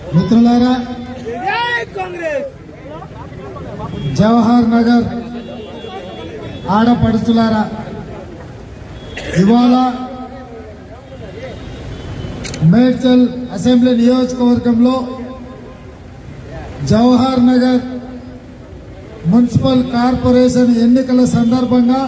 మిత్రులారా జై కాంగ్రెస్ జవహర్ నగర్ ఆడపడుచులారా ఇవాళ మేడ్చల్ అసెంబ్లీ నియోజకవర్గంలో జవహర్ నగర్ మున్సిపల్ కార్పొరేషన్ ఎన్నికల సందర్భంగా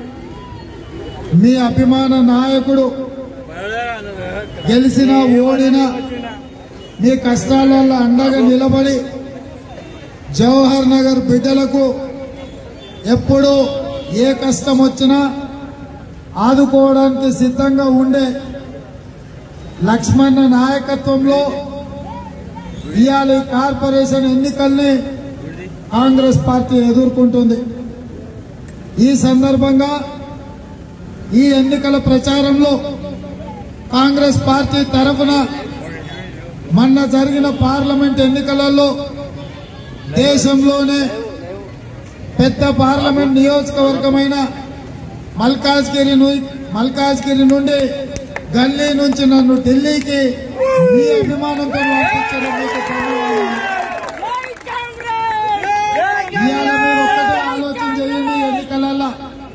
మీ అభిమాన నాయకుడు గెలిచిన ఓడిన మీ కష్టాలలో అండగా నిలబడి జవహర్ నగర్ బిడ్డలకు ఎప్పుడు ఏ కష్టం వచ్చినా ఆదుకోవడానికి సిద్ధంగా ఉండే లక్ష్మణ నాయకత్వంలో ఇవాళ ఈ కార్పొరేషన్ ఎన్నికల్ని కాంగ్రెస్ పార్టీ ఎదుర్కొంటుంది ఈ సందర్భంగా ఈ ఎన్నికల ప్రచారంలో కాంగ్రెస్ పార్టీ తరఫున మొన్న జరిగిన పార్లమెంట్ ఎన్నికలలో దేశంలోనే పెద్ద పార్లమెంట్ నియోజకవర్గమైన మల్కాజ్గిరి ను- మల్కాజ్గిరి నుండి గల్లీ నుంచి నన్ను ఢిల్లీకి మీ అభిమానంతో పంపించడం మీకు ధన్యవాదాలు. జై కాంగ్రెస్ ఇవాళ మీరు ఒక్కటే ఆలోచన చేయండి ఈ ఎన్నికలలో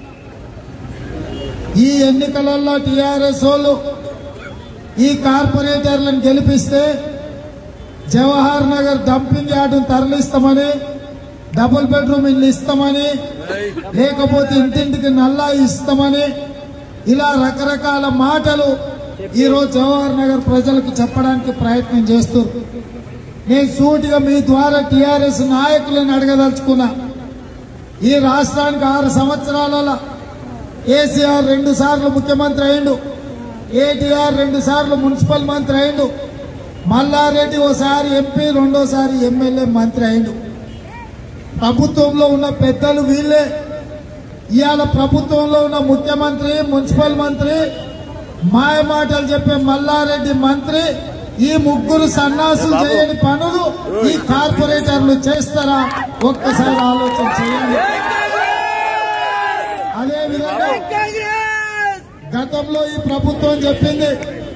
ఈ ఎన్నికలలో టిఆర్ఎస్ వాళ్ళు ఈ కార్పొరేటర్లను గెలిపిస్తే జవహర్ నగర్ డంపింగ్ యార్డును తరలిస్తామని డబుల్ బెడ్రూమ్ ఇల్లు ఇస్తామని లేకపోతే ఇంటింటికి నల్లా ఇస్తామని ఇలా రకరకాల మాటలు ఈరోజు జవహర్ నగర్ ప్రజలకు చెప్పడానికి ప్రయత్నం చేస్తున్నారు నేను సూటిగా మీ ద్వారా టిఆర్ఎస్ నాయకులను అడగదలుచుకున్నా ఈ రాష్ట్రానికి ఆరు సంవత్సరాల కేసీఆర్ రెండు సార్లు ముఖ్యమంత్రి అయిండు కేటీఆర్ రెండు సార్లు మున్సిపల్ మంత్రి అయిండు మల్లారెడ్డి ఓసారి ఎంపీ రెండోసారి ఎమ్మెల్యే మంత్రి అయిండు ప్రభుత్వంలో ఉన్న పెద్దలు వీళ్ళే ఇవాళ ప్రభుత్వంలో ఉన్న ముఖ్యమంత్రి మున్సిపల్ మంత్రి మాయ మాటలు చెప్పే మల్లారెడ్డి మంత్రి ఈ ముగ్గురు సన్నాసులు చేయని పనులు ఈ కార్పొరేటర్లు చేస్తారా ఒక్కసారి ఆలోచన చేయండి అదే విధంగా కాంగ్రెస్ గతంలో ఈ ప్రభుత్వం చెప్పింది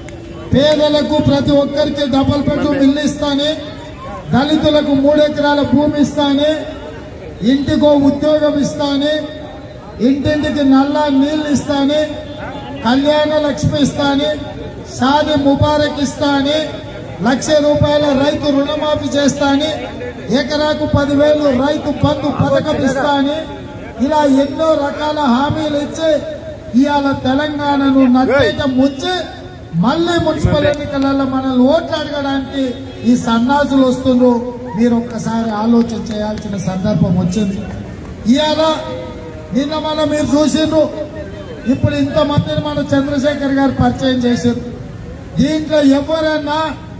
పేదలకు ప్రతి ఒక్కరికి డబుల్ బెడ్రూమ్ ఇల్లు ఇస్తాని దళితులకు మూడెకరాల భూమి ఇస్తాని ఇంటికో ఉద్యోగం ఇస్తాని ఇంటింటికి నల్ల నీళ్లు ఇస్తాని కళ్యాణ లక్ష్మి ఇస్తాని షాది ముబారక్ ఇస్తాని లక్ష రూపాయల రైతు రుణమాఫీ చేస్తాని ఎకరాకు పదివేలు రైతు బంధు పథకం ఇస్తాని ఇలా ఎన్నో రకాల హామీలు ఇచ్చి ఇవాళ తెలంగాణను నట్టేట ముంచి మళ్ళీ మున్సిపల్ ఎన్నికలలో మనల్ని ఓట్లు అడగడానికి ఈ సన్నాసులు వస్తుండ్రు మీరు ఒక్కసారి ఆలోచన చేయాల్సిన సందర్భం వచ్చింది ఇవాళ నిన్న మనం మీరు చూసిండ్రు ఇప్పుడు ఇంతమందిని మన చంద్రశేఖర్ గారు పరిచయం చేశారు దీంట్లో ఎవరన్నా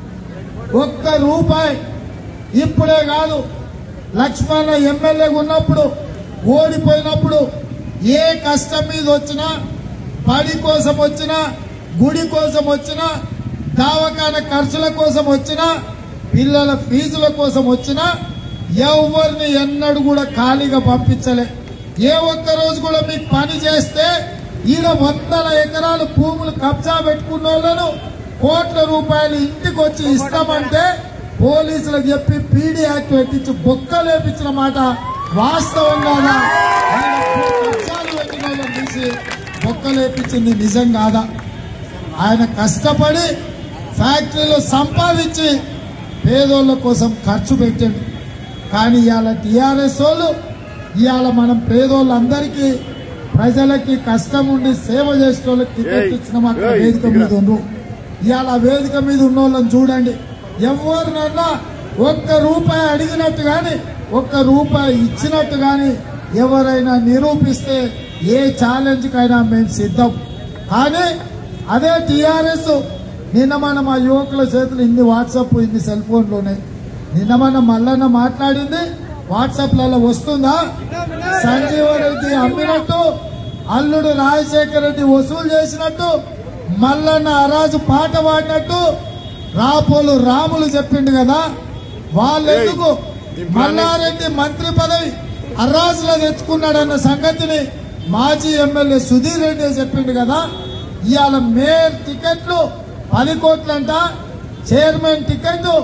ఒక్క రూపాయి ఇప్పుడే కాదు లక్ష్మణ ఎమ్మెల్యేగా ఉన్నప్పుడు ఓడిపోయినప్పుడు ఏ కష్టం మీద వచ్చినా బడి కోసం వచ్చినా గుడి కోసం వచ్చినా దావకాన ఖర్చుల కోసం వచ్చినా పిల్లల ఫీజుల కోసం వచ్చినా ఎవరిని ఎన్నడూ కూడా ఖాళీగా పంపించలే ఏ ఒక్క రోజు కూడా మీకు పని చేస్తే ఈయన వందల ఎకరాలు భూములు కబ్జా పెట్టుకున్న వాళ్ళను కోట్ల రూపాయలు ఇంటికి వచ్చి ఇస్తామంటే పోలీసులకు చెప్పి పీడీ యాక్ట్ పెట్టించి బొక్క లేపించిన మాట వాస్తవం కాదా ఆయన కబ్జాలు పెట్టిన వాళ్ళని తీసి బొక్క లేపించింది నిజం కాదా ఆయన కష్టపడి ఫ్యాక్టరీలో సంపాదించి పేదోళ్ళ కోసం ఖర్చు పెట్టాడు కానీ ఇవాళ టీఆర్ఎస్ వాళ్ళు ఇవాళ మనం పేదోళ్ళందరికీ ప్రజలకి కష్టం ఉండి సేవ చేసే వాళ్ళకి టికెట్ ఇచ్చిన అక్కడ వేదిక మీద ఉండ్రు ఇవాళ ఆ వేదిక మీద ఉన్న వాళ్ళని చూడండి ఎవరినన్నా ఒక్క రూపాయి అడిగినట్టు గాని ఒక్క రూపాయి ఇచ్చినట్టు గాని ఎవరైనా నిరూపిస్తే ఏ ఛాలెంజ్ కైనా మేము సిద్ధం కానీ అదే టిఆర్ఎస్ నిన్న మన మా యువకుల చేతులు ఇన్ని వాట్సాప్ ఇన్ని సెల్ ఫోన్లు ఉన్నాయి నిన్న మన మల్లన్న మాట్లాడింది వాట్సాప్లలో వస్తుందా సంజీవ రెడ్డి అమ్మినట్టు అల్లుడు రాజశేఖర రెడ్డి వసూలు చేసినట్టు మల్లన్న అరాజు పాట పాడినట్టు రాపోలు రాములు చెప్పిండు కదా వాళ్ళెందుకు మల్లారెడ్డి మంత్రి పదవి అర్రాజులో తెచ్చుకున్నాడన్న సంగతిని మాజీ ఎమ్మెల్యే సుధీర్ రెడ్డి చెప్పిండు కదా ఇవాళ మేయర్ టికెట్లు పది కోట్లంట చైర్మన్ టికెట్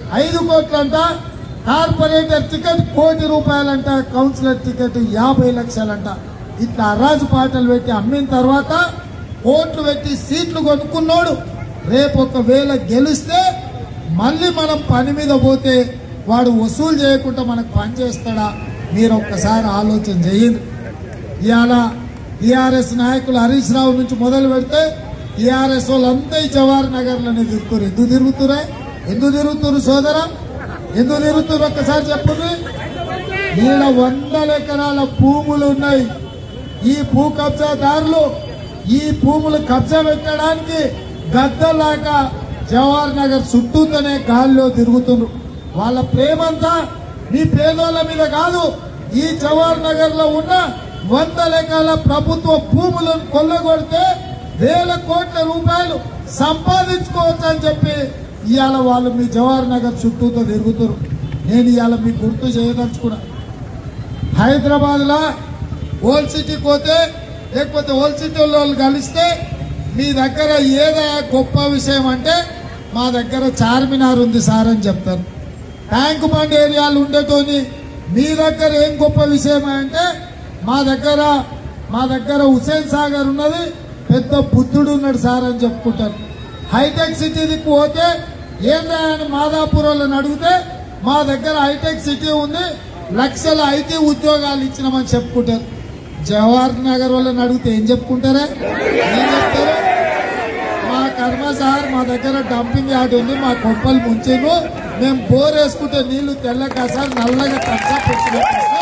ఐదు కోట్లంట కార్పొరేటర్ టికెట్ కోటి రూపాయలంట కౌన్సిలర్ టికెట్ యాభై లక్షలంట ఇట్లా అరాజు పాటలు పెట్టి అమ్మిన తర్వాత ఓట్లు పెట్టి సీట్లు కొనుక్కున్నాడు రేపు ఒకవేళ గెలిస్తే మళ్ళీ మనం పని మీద పోతే వాడు వసూలు చేయకుండా మనకు పని చేస్తాడా మీరు ఒక్కసారి ఆలోచన చేయండి ఇవాళ టీఆర్ఎస్ నాయకులు హరీష్ రావు నుంచి మొదలు పెడితే టీఆర్ఎస్ వాళ్ళంతా ఈ జవహర్ నగర్లోనే తిరుగుతారు ఎందుకు తిరుగుతురే ఎందుకు తిరుగుతురు సోదరా ఎందుకు తిరుగుతురు ఒక్కసారి చెప్పండి ఈడ వందల ఎకరాల భూములు ఉన్నాయి ఈ భూ కబ్జాదారులు ఈ భూములు కబ్జా పెట్టడానికి గద్దలాగా జవహర్ నగర్ చుట్టూతోనే గాల్లో తిరుగుతున్నారు వాళ్ళ ప్రేమంతా మీ పేదోళ్ళ మీద కాదు ఈ జవహర్ నగర్ లో ఉన్న వందల ఎకరాల ప్రభుత్వ భూములను కొల్లగొడితే వేల కోట్ల రూపాయలు సంపాదించుకోవచ్చు అని చెప్పి ఇవాళ వాళ్ళు మీ జవహర్ నగర్ చుట్టూతో తిరుగుతారు నేను ఇవాళ మీకు గుర్తు చేయదలుచుకున్నా హైదరాబాద్ లా ఓల్డ్ సిటీకి పోతే లేకపోతే ఓల్డ్ సిటీ వాళ్ళు కలిస్తే మీ దగ్గర ఏదో గొప్ప విషయం అంటే మా దగ్గర చార్మినార్ ఉంది సార్ అని చెప్తారు ట్యాంక్ బండ్ ఏరియాలు ఉండేతోని మీ దగ్గర ఏం గొప్ప విషయం అంటే మా దగ్గర మా దగ్గర హుసేన్ సాగర్ ఉన్నది పెద్ద బుద్ధుడు ఉన్నాడు సార్ అని చెప్పుకుంటారు హైటెక్ సిటీకి పోతే ఏందా అని మాదాపూర్ వాళ్ళని అడిగితే మా దగ్గర హైటెక్ సిటీ ఉంది లక్షల ఐటీ ఉద్యోగాలు ఇచ్చినామని చెప్పుకుంటారు జవహర్ నగర్ వాళ్ళని అడిగితే ఏం చెప్పుకుంటారా ఏం చెప్తారు మా కర్మ సార్ మా దగ్గర డంపింగ్ యార్డ్ ఉంది మా కొంపలు ముంచేను మేము బోర్ వేసుకుంటే నీళ్లు తెల్లగా సార్ నల్లగా తచ్చా పెట్టుకుంటాం సార్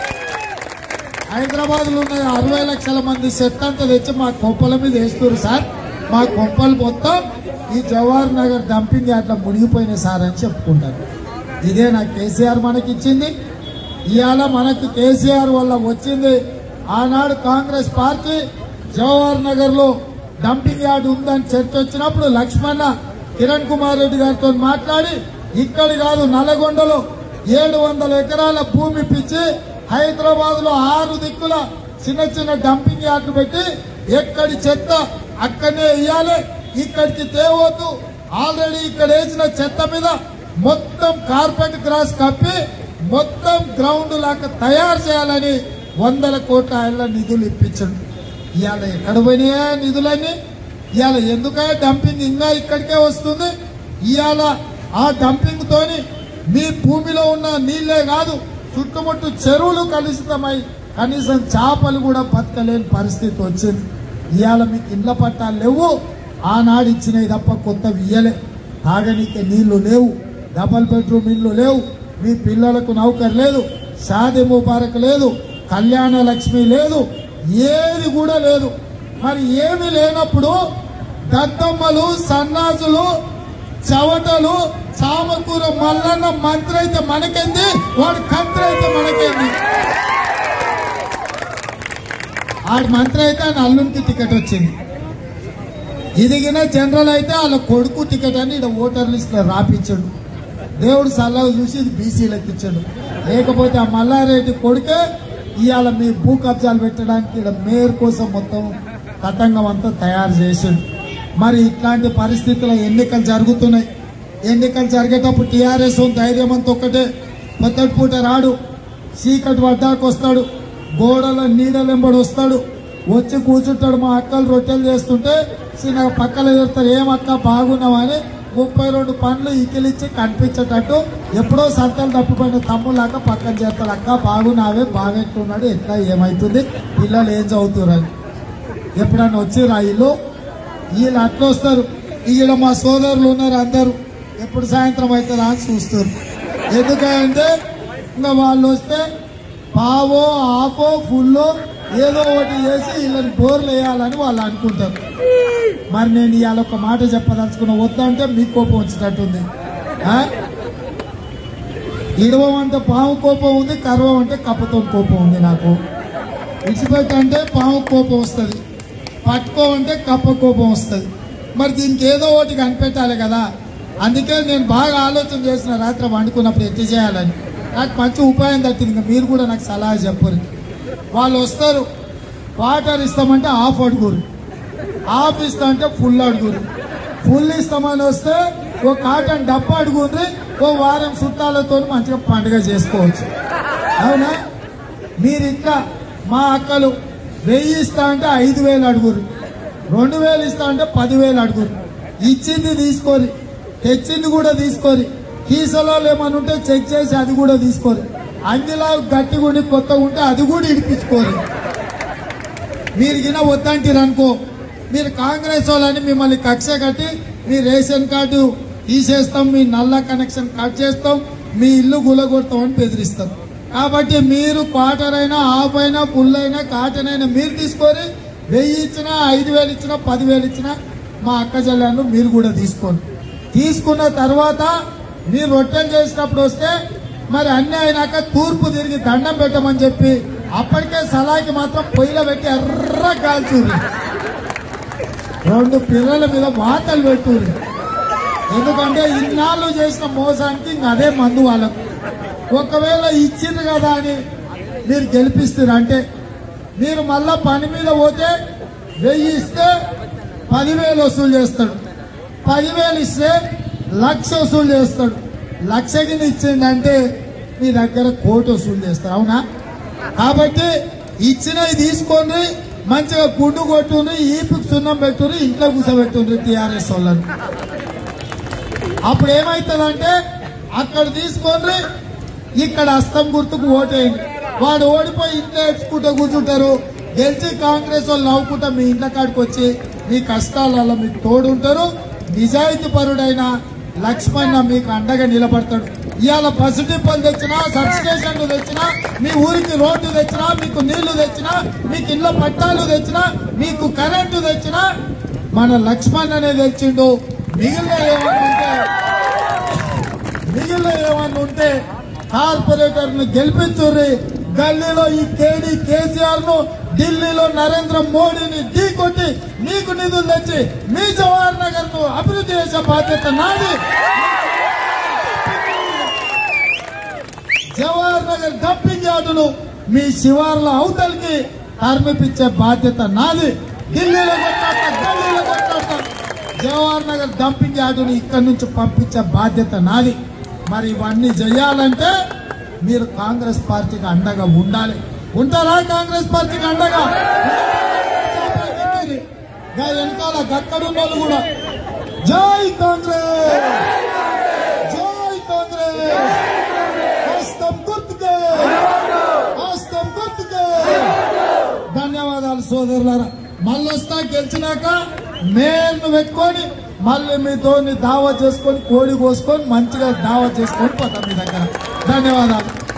హైదరాబాద్ లో ఉన్న అరవై లక్షల మంది సెట్ అంతా తెచ్చి మా కొంపల మీద వేస్తారు సార్ మా కొంపలు మొత్తం ఈ జవహర్ నగర్ డంపింగ్ యార్డ్లో మునిగిపోయినాయి సార్ అని చెప్పుకుంటారు ఇదే నా కేసీఆర్ మనకి ఇచ్చింది ఇవాళ మనకు కేసీఆర్ వల్ల వచ్చింది ఆనాడు కాంగ్రెస్ పార్టీ జవహర్ నగర్ లో డంపింగ్ యార్డ్ ఉందని చర్చ వచ్చినప్పుడు లక్ష్మణ కిరణ్ కుమార్ రెడ్డి గారితో మాట్లాడి ఇక్కడ కాదు నల్గొండలో ఏడు వందల ఎకరాల భూమి పిచ్చి హైదరాబాద్ లో ఆరు దిక్కుల చిన్న చిన్న డంపింగ్ యార్డు పెట్టి ఎక్కడి చెత్త అక్కడనే వేయాలి ఇక్కడికి తేవద్దు ఆల్రెడీ ఇక్కడ వేసిన చెత్త మీద మొత్తం కార్పెట్ గ్రాస్ కప్పి మొత్తం గ్రౌండ్ లాగా తయారు చేయాలని వందల కోట్ల ఆయన నిధులు ఇప్పించండు ఇవాళ ఎక్కడ పోయినాయా నిధులన్నీ ఇవాళ ఎందుక డంపింగ్ ఇంకా ఇక్కడికే వస్తుంది ఇవాళ ఆ డంపింగ్ తోని మీ భూమిలో ఉన్న నీళ్లే కాదు చుట్టుముట్టు చెరువులు కలుషితమై కనీసం చేపలు కూడా బతకలేని పరిస్థితి వచ్చింది ఇవాళ మీకు ఇండ్ల పట్టాలు లేవు ఆనాడు ఇచ్చినవి తప్ప కొత్తవి ఇయ్యలే తాగనీకే నీళ్లు లేవు డబల్ బెడ్రూమ్ ఇల్లు లేవు మీ పిల్లలకు నౌకర్ లేదు షాది ముబారక్ లేదు కళ్యాణ లక్ష్మి లేదు ఏది కూడా లేదు మరి ఏమి లేనప్పుడు దద్దమ్మలు సన్నాసులు చవటలు చామకూర మల్లన్న మంత్రి అయితే మనకేంది వాడు కంత్రి అయితే మనకేంది ఆడి మంత్రి అయితే ఆయన అల్లునికి టికెట్ వచ్చింది ఇదిగిన జనరల్ అయితే వాళ్ళ కొడుకు టికెట్ అని ఇక్కడ ఓటర్ లిస్ట్ లో రాపించాడు దేవుడు సలహా చూసి ఇది బీసీలకు ఇచ్చాడు లేకపోతే ఆ మల్లారెడ్డి కొడుకే ఇవాళ మీ భూ కబ్జాలు పెట్టడానికి ఇక్కడ మేయర్ కోసం మొత్తం తతంగం అంతా తయారు చేసిండు మరి ఇట్లాంటి పరిస్థితుల్లో ఎన్నికలు జరుగుతున్నాయి ఎన్నికలు జరిగేటప్పుడు టీఆర్ఎస్ ధైర్యం అంతా ఒక్కటే పొత్తటి పూట రాడు చీకటి వడ్డాకు వస్తాడు గోడల నీడలెంబడి వస్తాడు వచ్చి కూర్చుంటాడు మా అక్కలు రొట్టెలు చేస్తుంటే చిన్న పక్కన ఎదురుతారు ఏం అక్క బాగున్నావా అని ముప్పై రెండు పనులు ఇకిలిచ్చి కనిపించేటట్టు ఎప్పుడో సంతలు తప్పిపోయిన తమ్ముళ్ళాక పక్కన చేస్తాడు అక్క బాగున్నావే బాగెట్టున్నాడు ఎట్లా ఏమైతుంది పిల్లలు ఏం చదువుతున్నారు ఎప్పుడన్నా వచ్చిరా వీళ్ళు వీళ్ళు అట్లా వస్తారు ఈడ మా సోదరులు ఉన్నారు అందరూ ఎప్పుడు సాయంత్రం అవుతుందా అని చూస్తారు ఎందుకంటే ఇంకా వాళ్ళు వస్తే పావో ఆఫో ఫుల్లో ఏదో ఒకటి చేసి వీళ్ళని బోర్లు వేయాలని వాళ్ళు అనుకుంటారు మరి నేను ఇవాళ ఒక మాట చెప్పదలుచుకున్న వద్దంటే మీకు కోపం వచ్చినట్టుంది ఆ? ఇడవం అంటే పాము కోపం ఉంది కర్వం అంటే కప్పతో కోపం ఉంది నాకు ఇడిచిపెట్టి అంటే పాము కోపం వస్తుంది పట్టుకోమంటే కప్ప కోపం వస్తుంది మరి దీనికి ఏదో ఒకటి కనిపెట్టాలి కదా అందుకే నేను బాగా ఆలోచన చేసిన రాత్రి వండుకున్నప్పుడు ఎట్లా చేయాలని నాకు మంచి ఉపాయం తట్టింది ఇంకా మీరు కూడా నాకు సలహా చెప్పరు వాళ్ళు వస్తారు వాటర్ ఇస్తామంటే హాఫ్ అడుగురు హాఫ్ ఇస్తా అంటే ఫుల్ అడుగురు ఫుల్ ఇస్తామని వస్తే ఒక కాటన్ డబ్బా అడుగుండ్రి ఓ వారం చుట్టాలతో మంచిగా పండుగ చేసుకోవచ్చు అవునా మీరు ఇంకా మా అక్కలు వెయ్యి ఇస్తా అంటే ఐదు వేలు అడుగురు రెండు వేలు ఇస్తా అంటే పదివేలు అడుగురు ఇచ్చింది తీసుకోరి తెచ్చింది కూడా తీసుకోరి కీసలో ఏమని ఉంటే చెక్ చేసి అది కూడా తీసుకోరి అంగిలా గట్టిగా ఉండి కొత్తగా ఉంటే అది కూడా ఇడిపించుకోరు మీరు గిన వద్దంటారు అనుకో మీరు కాంగ్రెస్ వాళ్ళని మిమ్మల్ని కక్ష కట్టి మీ రేషన్ కార్డు తీసేస్తాం మీ నల్ల కనెక్షన్ కట్ చేస్తాం మీ ఇల్లు గులగొడతాం అని బెదిరిస్తాం కాబట్టి మీరు క్వార్టర్ అయినా హాఫ్ అయినా ఫుల్ అయినా కాటన్ అయినా మీరు తీసుకొని వెయ్యి ఇచ్చినా ఐదు వేలు ఇచ్చినా పదివేలు ఇచ్చినా మా అక్క చెల్లెళ్ళు మీరు కూడా తీసుకోండి తీసుకున్న తర్వాత మీరు రొట్టెలు చేసినప్పుడు వస్తే మరి అన్ని అయినాక తూర్పు తిరిగి దండం పెట్టమని చెప్పి అప్పటికే సలాకి మాత్రం పొయ్యిలో పెట్టి ఎర్ర కాల్చూరి రెండు పిల్లల మీద వాతలు పెట్టుర్రి ఎందుకంటే ఇన్నాళ్ళు చేసిన మోసానికి ఇంక అదే మందు వాళ్ళకు ఒకవేళ ఇచ్చింది కదా అని మీరు గెలిపిస్తారు అంటే మీరు మళ్ళా పని మీద పోతే వెయ్యి ఇస్తే పదివేలు వసూలు చేస్తాడు పదివేలు ఇస్తే లక్ష వసూలు చేస్తాడు లక్ష కింద ఇచ్చిందంటే మీ దగ్గర కోటి వసూలు చేస్తారు అవునా కాబట్టి ఇచ్చినవి తీసుకోండి మంచిగా గుడ్డు కొట్టుని ఈపుకు సున్నం పెట్టుని ఇంట్లో కూర్చోబెట్టుండ్రి టీఆర్ఎస్ వాళ్ళని అప్పుడు ఏమైతుందంటే అక్కడ తీసుకోండి ఇక్కడ అస్తం గుర్తుకు ఓటేయండి వాడు ఓడిపోయి ఇంట్లో ఏడ్చుకుంటూ కూర్చుంటారు గెలిచి కాంగ్రెస్ వాళ్ళు నవ్వుకుంటా మీ ఇంట్లో కాడికి వచ్చి మీ కష్టాలలో మీకు తోడుంటారు నిజాయితీ పరుడైన లక్ష్మణ్ మీకు అండగా నిలబడతాడు ఇవాళ బస్సు డిపోలు తెచ్చినా సబ్స్టేషన్లు తెచ్చినా మీ ఊరికి రోడ్డు తెచ్చినా మీకు నీళ్లు తెచ్చినా మీకు ఇళ్ళ పట్టాలు తెచ్చినా మీకు కరెంటు తెచ్చినా మన లక్ష్మణ్ అనేది తెచ్చిండు మిగిలిన ఏమన్నా ఉంటే మిగిలిన ఏమన్నా ఉంటే కార్పొరేటర్ ను గెలిపించుర్రి గల్లీలో ఈ కేడీ కేసీఆర్ ను ఢిల్లీలో నరేంద్ర మోడీని ఢీకొట్టి మీకు నిధులు తెచ్చి మీ జవహర్ నగర్ ను అభివృద్ధి చేసే బాధ్యత నాది జవహర్ నగర్ డంపింగ్ యార్డును మీ శివార్ల అవతలికి తరమిపించే బాధ్యత నాది ఢిల్లీలో కొట్లాడతా గల్లీలో కొట్లాడతా జవహర్ నగర్ డంపింగ్ యార్డును ఇక్కడి నుంచి పంపించే బాధ్యత నాది మరి ఇవన్నీ చేయాలంటే మీరు కాంగ్రెస్ పార్టీకి అండగా ఉండాలి ఉంటారా కాంగ్రెస్ పార్టీకి అండగా గా వెనకాల గక్కడున్న వాళ్ళు కూడా జై కాంగ్రెస్ జై కాంగ్రెస్ హస్తం గుర్తుకే హస్తం గుర్తుకే ధన్యవాదాలు సోదరులారా మళ్ళీ వస్తా గెలిచినాక మేలు పెట్టుకొని మళ్ళీ మీతో దావా చేసుకొని కోడి కోసుకొని మంచిగా దావా చేసుకొని పోతాం మీ దగ్గర ధన్యవాదాలు